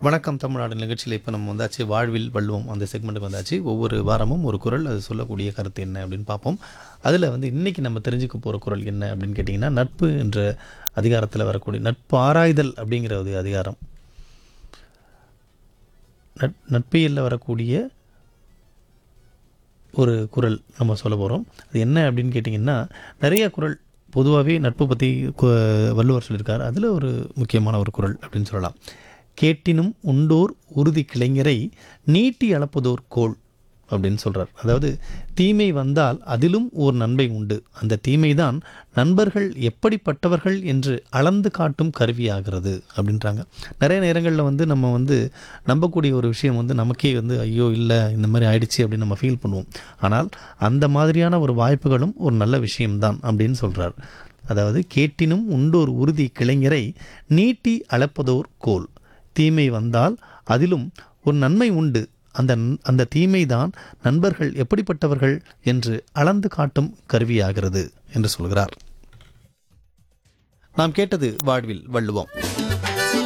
வணக்கம் தமிழ்நாடு நிகழ்ச்சியில் இப்போ நம்ம வந்தாச்சு வாழ்வில் வள்ளுவம் அந்த செக்மெண்ட்டுக்கு வந்தாச்சு ஒவ்வொரு வாரமும் ஒரு குரல் அது சொல்லக்கூடிய கருத்து என்ன அப்படின்னு பார்ப்போம் அதில் வந்து இன்றைக்கி நம்ம தெரிஞ்சுக்க போகிற குரல் என்ன அப்படின்னு கேட்டிங்கன்னா நட்பு என்ற அதிகாரத்தில் வரக்கூடிய நட்பு ஆராய்தல் அப்படிங்கிற ஒரு அதிகாரம் நட் நட்பியலில் வரக்கூடிய ஒரு குரல் நம்ம சொல்ல போகிறோம் அது என்ன அப்படின்னு கேட்டிங்கன்னா நிறைய குரல் பொதுவாகவே நட்பு பற்றி வள்ளுவர் சொல்லியிருக்கார் அதில் ஒரு முக்கியமான ஒரு குரல் அப்படின்னு சொல்லலாம் கேட்டினும் உண்டோர் உறுதி கிளைஞரை நீட்டி அளப்பதோர் கோள் அப்படின்னு சொல்கிறார் அதாவது தீமை வந்தால் அதிலும் ஓர் நன்மை உண்டு அந்த தீமைதான் நண்பர்கள் எப்படிப்பட்டவர்கள் என்று அளந்து காட்டும் கருவியாகிறது அப்படின்றாங்க நிறைய நேரங்களில் வந்து நம்ம வந்து நம்பக்கூடிய ஒரு விஷயம் வந்து நமக்கே வந்து ஐயோ இல்லை இந்த மாதிரி ஆயிடுச்சு அப்படின்னு நம்ம ஃபீல் பண்ணுவோம் ஆனால் அந்த மாதிரியான ஒரு வாய்ப்புகளும் ஒரு நல்ல விஷயம்தான் அப்படின்னு சொல்கிறார் அதாவது கேட்டினும் உண்டோர் உறுதி கிளைஞரை நீட்டி அளப்பதோர் கோல் தீமை வந்தால் அதிலும் ஒரு நன்மை உண்டு அந்த அந்த தீமைதான் நண்பர்கள் எப்படிப்பட்டவர்கள் என்று அளந்து காட்டும் கருவியாகிறது என்று சொல்கிறார் நாம் கேட்டது வாழ்வில் வள்ளுவம்